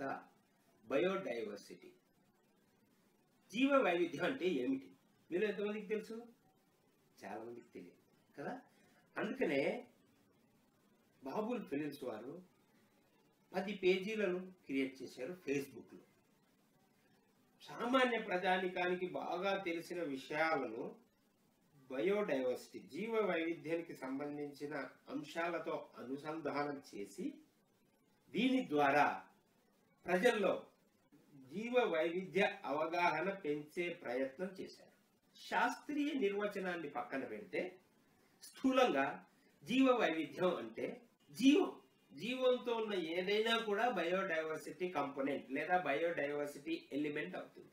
Biodiversity జీవ వైవిధ్యం అంటే ఏమిటి మీరు ఎంతమందికి తెలుసు చాలా మందికి తెలియదు కదా అందుకనే బాబుల్ ఫిలిమ్స్ వారు పది పేజీలను క్రియేట్ చేశారు ఫేస్బుక్లో సామాన్య ప్రజానికానికి బాగా తెలిసిన విషయాలను బయోడైవర్సిటీ జీవ వైవిధ్యానికి సంబంధించిన అంశాలతో అనుసంధానం చేసి దీని ద్వారా ప్రజల్లో జీవ వైవిధ్య అవగాహన పెంచే ప్రయత్నం చేశారు శాస్త్రీయ నిర్వచనాన్ని పక్కన పెడితే స్థూలంగా జీవ వైవిధ్యం అంటే జీవం జీవంతో ఉన్న ఏదైనా కూడా బయోడైవర్సిటీ కంపోనెంట్ లేదా బయోడైవర్సిటీ ఎలిమెంట్ అవుతుంది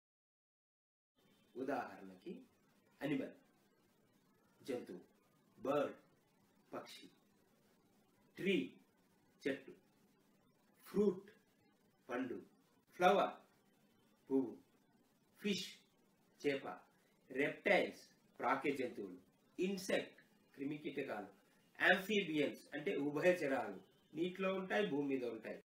ఉదాహరణకి అనిమల్ జంతువు బర్డ్ పక్షి ట్రీ చెట్టు ఫ్రూట్ పండు ఫ్లవర్ పువ్వు ఫిష్ చేప రెప్టైల్స్ ప్రాకే జంతువులు ఇన్సెక్ట్ క్రిమికీటకాలు ఆంఫీబియన్స్ అంటే ఉభయచరాలు నీటిలో ఉంటాయి భూమి మీద ఉంటాయి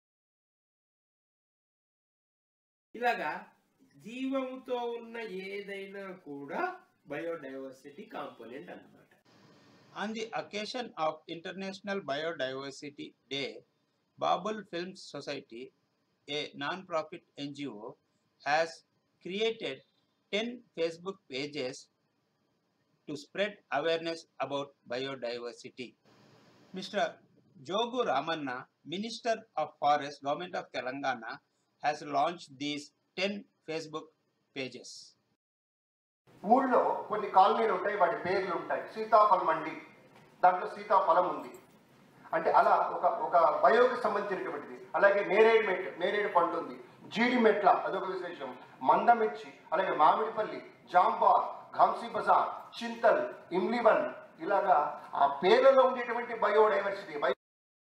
ఇలాగా జీవంతో ఉన్న ఏదైనా కూడా బయోడైవర్సిటీ కాంపోనెంట్ అన్నమాట On the occasion of International Biodiversity Day, Babel Films Society, a non-profit NGO, has created 10 Facebook pages to spread awareness about biodiversity. Mr. Jogu Ramanna, Minister of Forest, Government of Telangana, has launched these 10 Facebook pages. ఊళ్ళో కొన్ని కాలనీలు ఉంటాయి వాటి పేర్లు ఉంటాయి సీతాఫల మండి దాంట్లో సీతాఫలం ఉంది అంటే అలా ఒక ఒక బయోకి సంబంధించినటువంటిది అలాగే నేరేడు మెట్ నేరేడు పండు ఉంది జీడి మెట్ల అదొక విశేషం మందమిర్చి అలాగే మామిడిపల్లి జాంబార్ ఘాంసీ బజార్ చింతల్ ఇమ్లివన్ ఇలాగా ఆ పేర్లలో ఉండేటువంటి బయోడైవర్సిటీ బయో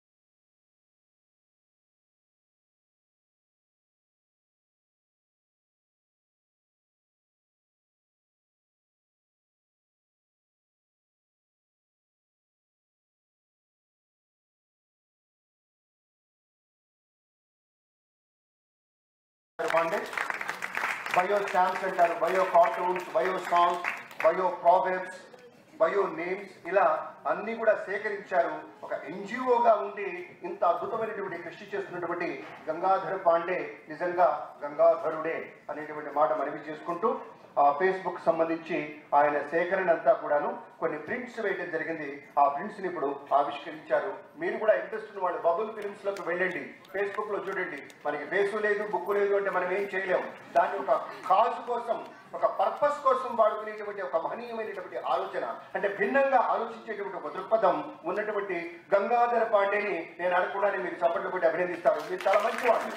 పాండే బయో స్టాంప్స్ అంటారు bio cartoons bio songs bio proverbs bio names ఇలా అన్ని కూడా సేకరించారు ఒక ఎన్జిఓగా ఉండి ఇంత అద్భుతమైనటువంటి కృషి చేస్తున్నటువంటి గంగాధర్ పాండే నిజంగా గంగాధరుడే అనేటువంటి మాట మనవి చేసుకుంటూ ఆ ఫేస్బుక్ సంబంధించి ఆయన సేకరణ అంతా కూడాను కొన్ని ప్రింట్స్ వేయడం జరిగింది ఆ ప్రింట్స్ ని ఇప్పుడు ఆవిష్కరించారు మీరు కూడా ఇంట్రెస్ట్ ఉన్న వాళ్ళు బబుల్ ఫిల్మ్స్ లోకి వెళ్ళండి ఫేస్బుక్ లో చూడండి మనకి ఫేసు లేదు బుక్ లేదు అంటే మనం ఏం చేయలేం దాన్ని ఒక కాజ్ కోసం ఒక పర్పస్ కోసం వాడుకునేటువంటి ఒక మహనీయమైనటువంటి ఆలోచన అంటే భిన్నంగా ఆలోచించేటువంటి ఒక దృక్పథం ఉన్నటువంటి గంగాధర పాండేని నేను అనుకున్నాను మీరు చప్పట్లు పెట్టి అభినందిస్తారు మీరు చాలా మంచివాడు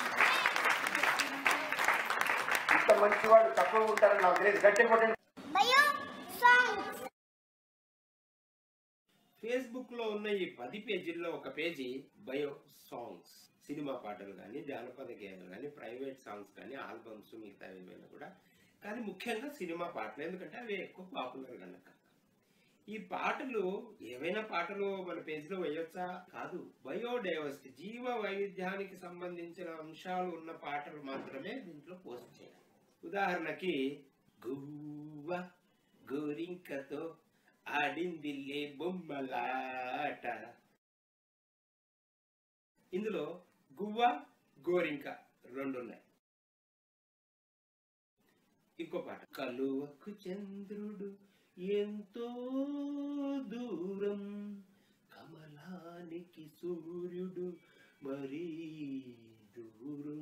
ఇంత మంచివాడు తక్కువ ఉంటారని నాకు తెలియదు గట్టి కొట్టండి Bio songs. ఫేస్బుక్ లో ఉన్న ఈ పది పేజీల్లో ఒక పేజీ బయో సాంగ్స్ సినిమా పాటలు కానీ జానపద గేయాలు కానీ ప్రైవేట్ సాంగ్స్ కానీ ఆల్బమ్స్ మిగతా ఏమైనా కూడా కానీ ముఖ్యంగా సినిమా పాటలు ఎందుకంటే అవి ఎక్కువ పాపులర్ కనుక ఈ పాటలు ఏవైనా పాటలు మన పేజీలో వేయొచ్చా కాదు బయోడైవర్సిటీ జీవ వైవిధ్యానికి సంబంధించిన అంశాలు ఉన్న పాటలు మాత్రమే దీంట్లో పోస్ట్ చేయాలి ఉదాహరణకి గువ్వ గోరింకతో ఆడిందిల్లే బొమ్మలాట ఇందులో గువ్వ గోరింక రెండు ఉన్నాయి ఇంకో పాట కలువకు చంద్రుడు ఎంతో దూరం కమలానికి సూర్యుడు మరీ దూరం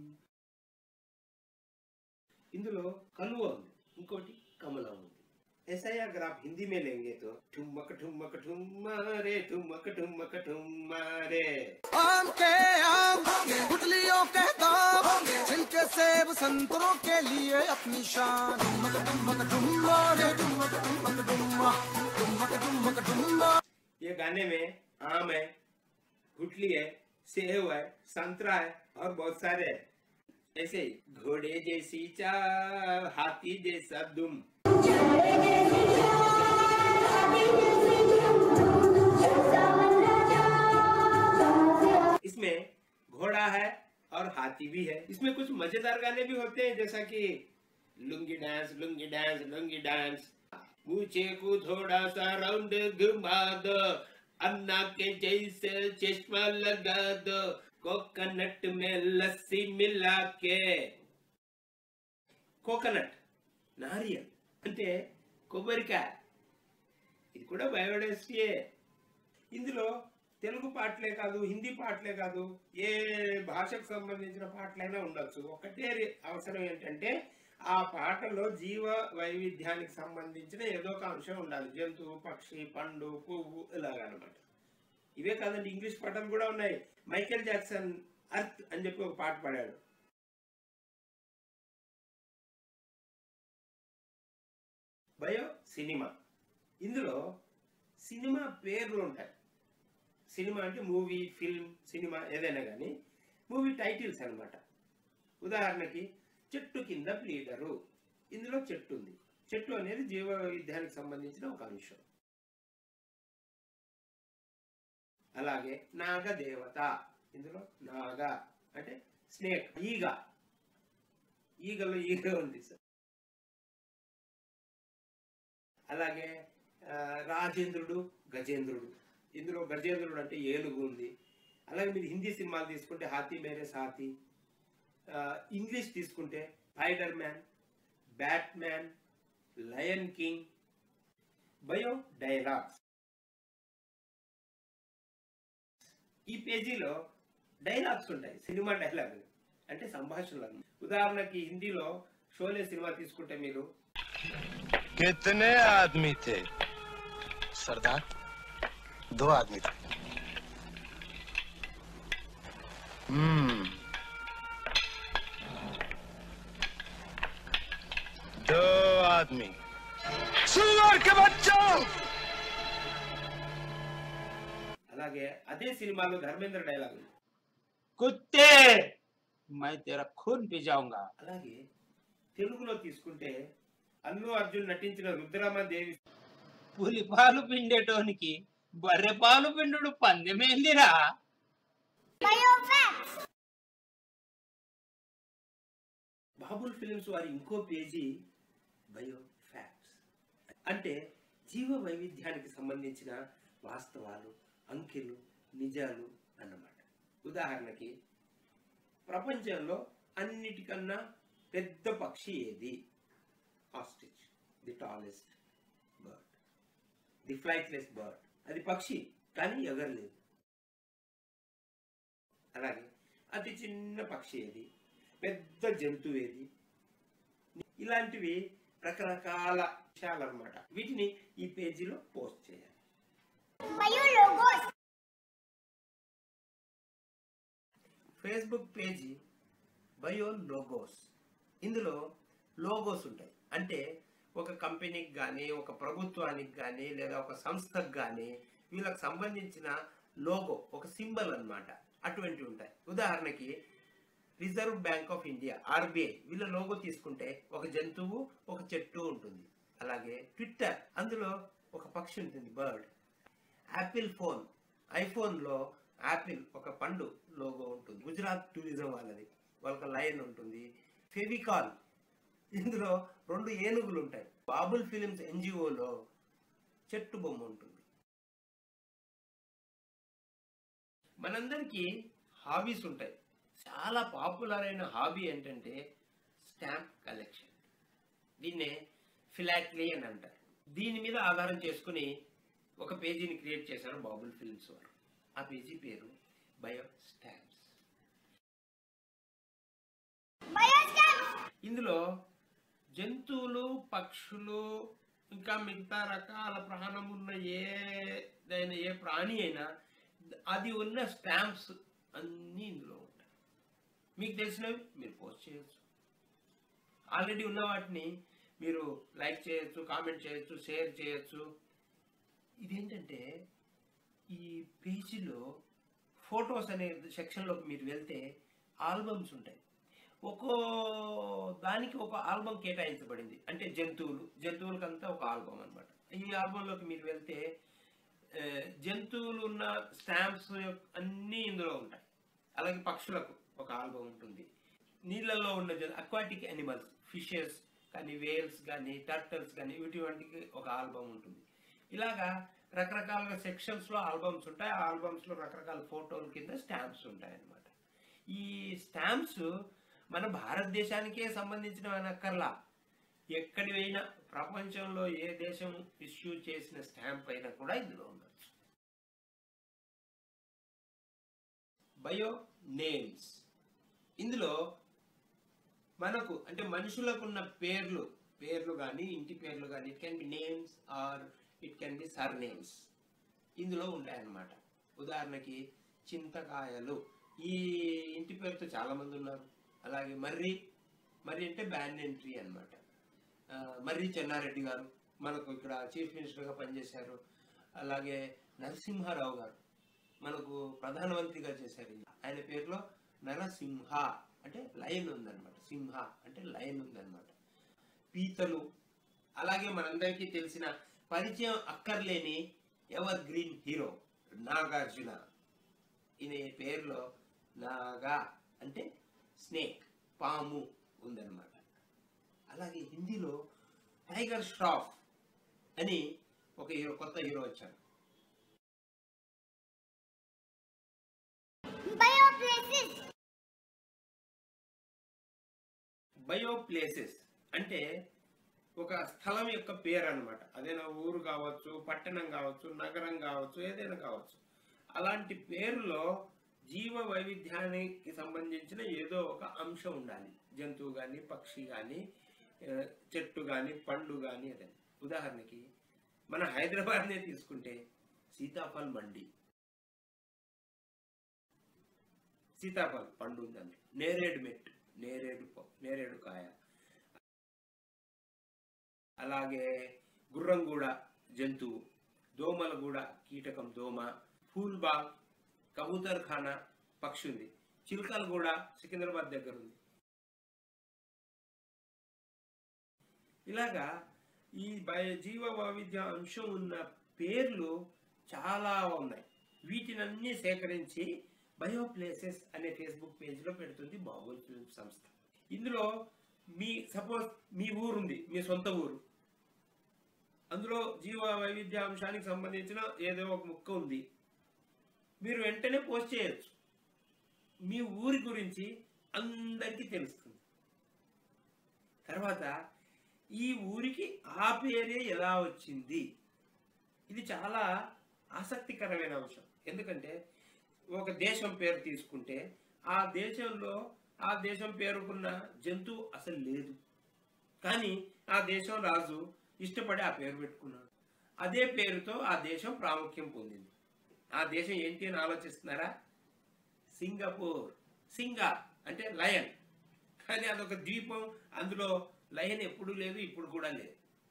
ఇందులో కలువ ఉంది ఇంకోటి కమలం ఉంది ऐसा ही अगर आप हिंदी में लेंगे तो ठुमक ठुमक ठुमारे ठुमक ठुमक ठुमारे आम के आम गुटलियों के दाम छिलके सेब संतरों के लिए अपनी शान डुमक डुमक डुम्मा रे डुमक डुमक डुम्मा डुमक डुमक डुम्मा ये गाने में आम है गुटली है सेव है संतरा है और बहुत सारे है ऐसे ही घोड़े जैसी चाल हाथी जैसा दुम इसमें घोड़ा है और हाथी भी है इसमें कुछ मजेदार गाने भी होते हैं जैसा कि lungi dance lungi dance lungi dance मुझे को थोड़ा सा राउंड घुमा दो अन्ना के जैसे चश्मा लगा दो कोकोनट में लस्सी मिला के కోకోనట్ నారియల్ అంటే కొబ్బరికాయ ఇది కూడా బయోడైవర్సిటీయే ఇందులో తెలుగు పాటలే కాదు హిందీ పాటలే కాదు ఏ భాషకు సంబంధించిన పాటలైనా ఉండొచ్చు ఒకటే రి- అవసరం ఏంటంటే ఆ పాటలో జీవ వైవిధ్యానికి సంబంధించిన ఏదో ఒక అంశం ఉండాలి జంతువు పక్షి పండు పువ్వు ఇలాగనమాట ఇవే కాదండి ఇంగ్లీష్ పాటలు కూడా ఉన్నాయి మైకేల్ జాక్సన్ అర్త్ అని చెప్పి ఒక పాట పాడాడు బయో సినిమా ఇందులో సినిమా పేర్లు ఉంటాయి సినిమా అంటే మూవీ ఫిల్మ్ సినిమా ఏదైనా కానీ మూవీ టైటిల్స్ అన్నమాట ఉదాహరణకి చెట్టు కింద ప్లీడరు ఇందులో చెట్టు ఉంది చెట్టు అనేది జీవ వైవిధ్యానికి సంబంధించిన ఒక అంశం అలాగే నాగదేవత ఇందులో నాగ అంటే స్నేక్ ఈగ ఈగలో ఈగ ఉంది సార్ అలాగే ఆ, రాజేంద్రుడు గజేంద్రుడు ఇందులో గజేంద్రుడు అంటే ఏనుగు ఉంది అలాగే మీరు హిందీ సినిమాలు తీసుకుంటే హాతీ మేరే సాతి ఆ, ఇంగ్లీష్ తీసుకుంటే spider man bat man lion king bio dialogues ఈ పేజీలో డైలాగ్స్ ఉంటాయి సినిమా డైలాగులు అంటే సంభాషణలు అన్నమాట. ఉదాహరణకి హిందీలో షోలే సినిమా తీసుకుంటే మీరు कितने आदमी थे सरदार दो आदमी थे हम्म दो आदमी सुअर के बच्चों అలాగే అదే సినిమాలో ధర్మేంద్ర డైలాగులు कुत्ते मैं तेरा खून पी जाऊंगा అలాగే తెలుగులో తీసుకుంటే అల్లు అర్జున్ నటించిన రుద్రమాదేవి పులి పాలు పిండేటోనికి బర్రె పాలు పిండుడు పందెమేందిరా Biofacts. బాబుల్ ఫిలిమ్స్ వారి ఇంకో పేజీ బయో ఫ్యాక్ట్స్ అంటే జీవ వైవిధ్యానికి సంబంధించిన వాస్తవాలు అంకెలు నిజాలు అన్నమాట ఉదాహరణకి ప్రపంచంలో అన్నిటికన్నా పెద్ద పక్షి ఏది ostrich the tallest bird the flightless bird అది పక్షి కానీ ఎగరలేదు అలాగే అతి చిన్న పక్షి ఏది పెద్ద జంతువు ఏది ఇలాంటివి రకరకాల విషయాలు అనమాట వీటిని ఈ పేజీలో పోస్ట్ చేయాలి Biologos. Facebook page bio logos ఇందులో లోగోస్ ఉంటాయి అంటే ఒక కంపెనీకి కానీ ఒక ప్రభుత్వానికి కానీ లేదా ఒక సంస్థకు కానీ వీళ్ళకి సంబంధించిన లోగో ఒక సింబల్ అన్నమాట అటువంటివి ఉంటాయి ఉదాహరణకి reserve bank of India RBI వీళ్ళ లోగో తీసుకుంటే ఒక జంతువు ఒక చెట్టు ఉంటుంది అలాగే ట్విట్టర్ అందులో ఒక పక్షి ఉంటుంది బర్డ్ యాపిల్ ఫోన్ ఐఫోన్లో యాపిల్ ఒక పండు లోగో ఉంటుంది గుజరాత్ టూరిజం వాళ్ళది వాళ్ళకి లైన్ ఉంటుంది ఫెవికాల్ ఇందులో రెండు ఏనుగులు ఉంటాయి బాబుల్ ఫిలిమ్స్ ఎన్జిఓలో చెట్టు బొమ్మ ఉంటుంది మనందరికీ హాబీస్ ఉంటాయి చాలా పాపులర్ అయిన హాబీ ఏంటంటే స్టాంప్ కలెక్షన్ దీన్నే ఫిలాట్లీ అని అంటారు దీని మీద ఆధారం చేసుకుని ఒక పేజీని క్రియేట్ చేశారు బాబుల్ ఫిల్మ్స్ వారు ఆ పేజీ పేరు బయో స్టాంప్స్ Biostamps. ఇందులో జంతువులు పక్షులు ఇంకా మిగతా రకాల ప్రాణం ఉన్న ఏదైనా ఏ ప్రాణి అయినా అది ఉన్న స్టాంప్స్ అన్నీ ఇందులో ఉంటాయి మీకు తెలిసినవి మీరు పోస్ట్ చేయొచ్చు ఆల్రెడీ ఉన్న వాటిని మీరు లైక్ చేయొచ్చు కామెంట్ చేయొచ్చు షేర్ చేయొచ్చు ఇదేంటంటే ఈ పేజీలో ఫొటోస్ అనే సెక్షన్లోకి మీరు వెళ్తే ఆల్బమ్స్ ఉంటాయి ఒక్కో దానికి ఒక ఆల్బమ్ కేటాయించబడింది అంటే జంతువులు జంతువులకంతా ఒక ఆల్బమ్ అన్నమాట ఈ ఆల్బంలోకి మీరు వెళ్తే ఆ, జంతువులు ఉన్న స్టాంప్స్ అన్నీ ఇందులో ఉంటాయి అలాగే పక్షులకు ఒక ఆల్బమ్ ఉంటుంది నీళ్ళల్లో ఉన్న అక్వాటిక్ యానిమల్స్ ఫిషెస్ కానీ వేల్స్ కానీ టర్టల్స్ కానీ వీటి వంటికి ఒక ఆల్బమ్ ఉంటుంది ఇలాగా రకరకాల సెక్షన్స్ లో ఆల్బమ్స్ ఉంటాయి ఆ ఆల్బమ్స్ లో రకరకాల ఫోటోల కింద స్టాంప్స్ ఉంటాయి అన్నమాట ఈ స్టాంప్స్ మన భారతదేశానికే సంబంధించిన అనక్కర్లా ఎక్కడి అయినా ప్రపంచంలో ఏ దేశం ఇష్యూ చేసిన స్టాంప్ అయినా కూడా ఇందులో ఉండొచ్చు బయో నేమ్స్ ఇందులో మనకు అంటే మనుషులకున్న పేర్లు పేర్లు కానీ ఇంటి పేర్లు కానీ it can be names or it can be surnames ఇందులో ఉంటాయన్నమాట ఉదాహరణకి చింతకాయలు ఈ ఇంటి పేరుతో చాలా మంది ఉన్నారు అలాగే మర్రి మర్రి అంటే బ్యాన్ ఎంట్రీ అనమాట మర్రి చెన్నారెడ్డి గారు మనకు ఇక్కడ చీఫ్ మినిస్టర్గా పనిచేశారు అలాగే నరసింహారావు గారు మనకు ప్రధానమంత్రిగా చేశారు ఆయన పేరులో నరసింహ అంటే లయన్ ఉందన్నమాట సింహ అంటే లయన్ ఉందన్నమాట పీతలు అలాగే మనందరికీ తెలిసిన పరిచయం అక్కర్లేని ఎవర్ గ్రీన్ హీరో నాగార్జున ఈయన పేరులో నాగా అంటే స్నేక్ పాము ఉందన్నమాట అలాగే హిందీలో టైగర్ ష్రాఫ్ అని ఒక హీరో కొత్త హీరో వచ్చాడు Bioplaces. బయో ప్లేసెస్ అంటే ఒక స్థలం యొక్క పేరు అన్నమాట అదేనా ఊరు కావచ్చు పట్టణం కావచ్చు నగరం కావచ్చు ఏదైనా కావచ్చు అలాంటి పేరులో జీవ వైవిధ్యానికి సంబంధించిన ఏదో ఒక అంశం ఉండాలి జంతువు కానీ పక్షి కానీ చెట్టు కానీ పండు కానీ అదే ఉదాహరణకి మన హైదరాబాద్నే తీసుకుంటే సీతాఫల్ మండి సీతాఫల్ పండు ఉందండి నేరేడు మెట్టు నేరేడు ప- నేరేడు కాయ అలాగే గుర్రంగూడ జంతువు దోమలగూడ కీటకం దోమ ఫూల్బాగ్ కబూతర్ ఖానా పక్షి ఉంది చిల్కలగూడ సికింద్రాబాద్ దగ్గర ఉంది ఇలాగా ఈ బయ జీవ వైవిధ్య అంశం ఉన్న పేర్లు చాలా ఉన్నాయి వీటినన్నీ సేకరించి బయో ప్లేసెస్ అనే ఫేస్బుక్ పేజ్లో పెడుతుంది బాబుల్ ఫిల్మ్ సంస్థ ఇందులో మీ సపోజ్ మీ ఊరుంది మీ సొంత ఊరు అందులో జీవ వైవిధ్య అంశానికి సంబంధించిన ఏదో ఒక ముక్క ఉంది మీరు వెంటనే పోస్ట్ చేయొచ్చు మీ ఊరి గురించి అందరికీ తెలుస్తుంది తర్వాత ఈ ఊరికి ఆ పేరే ఎలా వచ్చింది ఇది చాలా ఆసక్తికరమైన అంశం ఎందుకంటే ఒక దేశం పేరు తీసుకుంటే ఆ దేశంలో ఆ దేశం పేరుకున్న జంతువు అసలు లేదు కానీ ఆ దేశం రాజు ఇష్టపడి ఆ పేరు పెట్టుకున్నాడు అదే పేరుతో ఆ దేశం ప్రాముఖ్యం పొందింది ఆ దేశం ఏంటి అని ఆలోచిస్తున్నారా సింగపూర్ సింగా అంటే లయన్ కానీ అదొక ద్వీపం అందులో లయన్ ఎప్పుడు లేదు ఇప్పుడు కూడా లేదు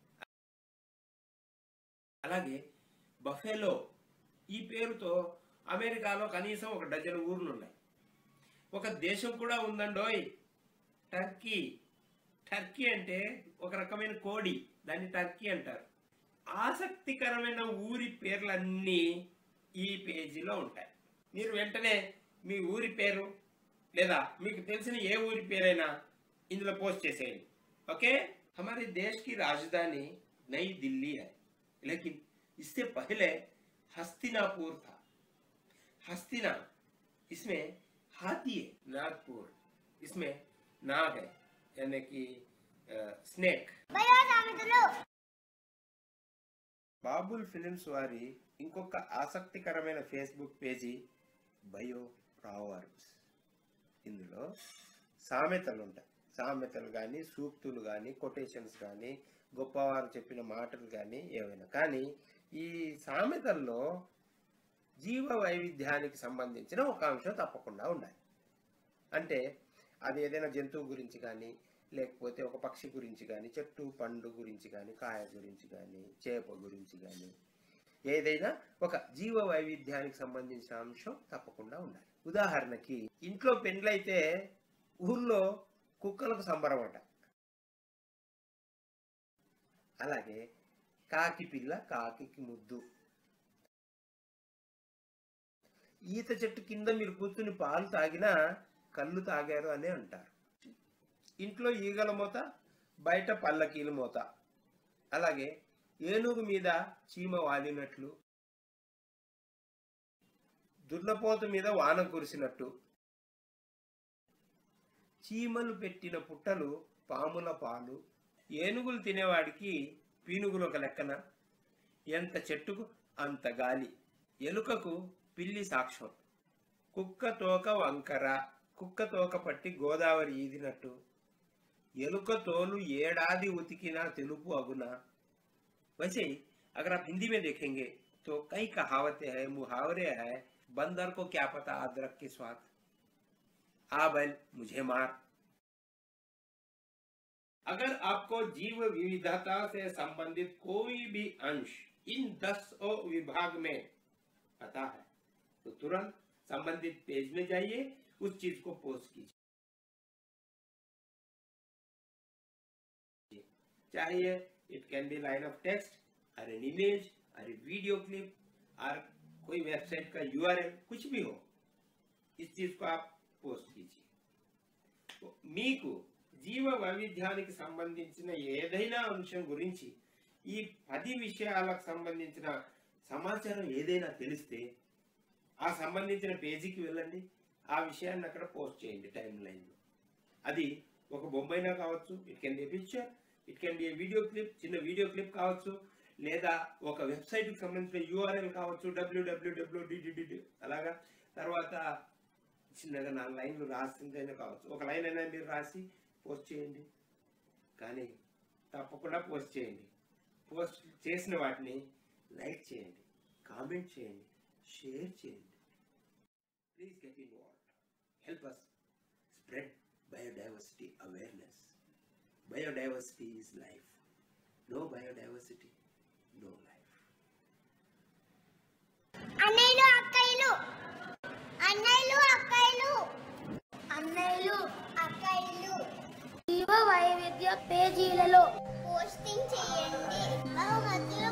అలాగే బఫెలో ఈ పేరుతో అమెరికాలో కనీసం ఒక డజన్ ఊర్లు ఉన్నాయి ఒక దేశం కూడా ఉందండోయ్ టర్కీ టర్కీ అంటే ఒక రకమైన కోడి దాన్ని టర్కీ అంటారు ఆసక్తికరమైన ఊరి పేర్లన్నీ ఈ పేజీలో ఉంటాయి మీరు వెంటనే మీ ఊరి పేరు లేదా మీకు తెలిసిన ఏ ఊరి పేరైనా ఇందులో పోస్ట్ చేసేయండి ओके हमारे देश की राजधानी नई दिल्ली है लेकिन इससे पहले हस्तिनापुर था हस्तिना इसमें हाथी है नागपुर इसमें नाग है यानी कि स्नेक బయో సామెతలు బాబుల్ ఫిలిమ్స్ వారి ఇంకొక ఆసక్తికరమైన ఫేస్బుక్ పేజీ బయో ప్రావర్బ్స్ ఇందులో సామెతలు ఉంటాయి సామెతలు కానీ సూక్తులు కానీ కొటేషన్స్ కానీ గొప్పవారు చెప్పిన మాటలు కానీ ఏవైనా కానీ ఈ సామెతల్లో జీవ వైవిధ్యానికి సంబంధించిన ఒక అంశం తప్పకుండా ఉండాలి అంటే అది ఏదైనా జంతువు గురించి కానీ లేకపోతే ఒక పక్షి గురించి కానీ చెట్టు పండు గురించి కానీ కాయ గురించి కానీ చేప గురించి కానీ ఏదైనా ఒక జీవ వైవిధ్యానికి సంబంధించిన అంశం తప్పకుండా ఉండాలి ఉదాహరణకి ఇంట్లో పెండ్లైతే ఊళ్ళో కుక్కలకు సంబరం అట అలాగే కాకి పిల్ల కాకికి ముద్దు ఈత చెట్టు కింద మీరు కూర్చుని పాలు తాగినా కళ్ళు తాగారు అని అంటారు ఇంట్లో ఈగల మూత బయట పల్లకీల మూత అలాగే ఏనుగు మీద చీమ వాలినట్లు దున్నపోత మీద వాన కురిసినట్టు చీమలు పెట్టిన పుట్టలు పాముల పాలు ఏనుగులు తినేవాడికి పీనుగులు ఒక లెక్కన ఎంత చెట్టుకు అంత గాలి ఎలుకకు పిల్లి సాక్ష్యం కుక్క తోక వంకర కుక్క తోక పట్టి గోదావరి ఈదినట్టు ఎలుక తోలు ఏడాది ఉతికినా తెలుపు అగునా वैसे ही अगर आप हिंदी में देखेंगे तो कई कहावतें हैं मुहावरे हैं बंदर को क्या पता अदरक के स्वाद आ बैल मुझे मार अगर आपको जीव विविधता से संबंधित कोई भी अंश इन दस विभाग में पता है तो तुरंत संबंधित पेज में जाइए उस चीज को पोस्ट कीजिए चाहिए it can be line of text और एन इमेज और वीडियो क्लिप और कोई वेबसाइट का यूआरएल कुछ भी हो इस चीज को आप పోస్ట్ कीजिए మీకు జీవ వైవిధ్యానికి సంబంధించిన ఏదైనా అంశం గురించి ఈ పది విషయాలకు సంబంధించిన సమాచారం ఏదైనా తెలిస్తే ఆ సంబంధించిన పేజీకి వెళ్ళండి ఆ విషయాన్ని అక్కడ పోస్ట్ చేయండి టైం లైన్లో అది ఒక బొమ్మైనా కావచ్చు it can be picture it can be video clip చిన్న వీడియో క్లిప్ కావచ్చు లేదా ఒక వెబ్సైట్కి సంబంధించిన యూఆర్ఎల్ కావచ్చు డబ్ల్యూడబ్ల్యూడబ్ల్యూ అలాగా తర్వాత చిన్నగా నాలుగు లైన్లు రాసిందైనా కావచ్చు ఒక లైన్ అయినా మీరు రాసి పోస్ట్ చేయండి కానీ తప్పకుండా పోస్ట్ చేయండి పోస్ట్ చేసిన వాటిని లైక్ చేయండి కామెంట్ చేయండి షేర్ చేయండి please get involved help us spread biodiversity awareness biodiversity is life no biodiversity no life అన్నయ్యలు అక్కయ్యలు అన్నయ్యలు అక్కయ్యలు అన్నయ్యలు అక్కయ్యలు జీవ వైవిధ్య పేజీలలో పోస్టింగ్ చేయండి బహుమతులు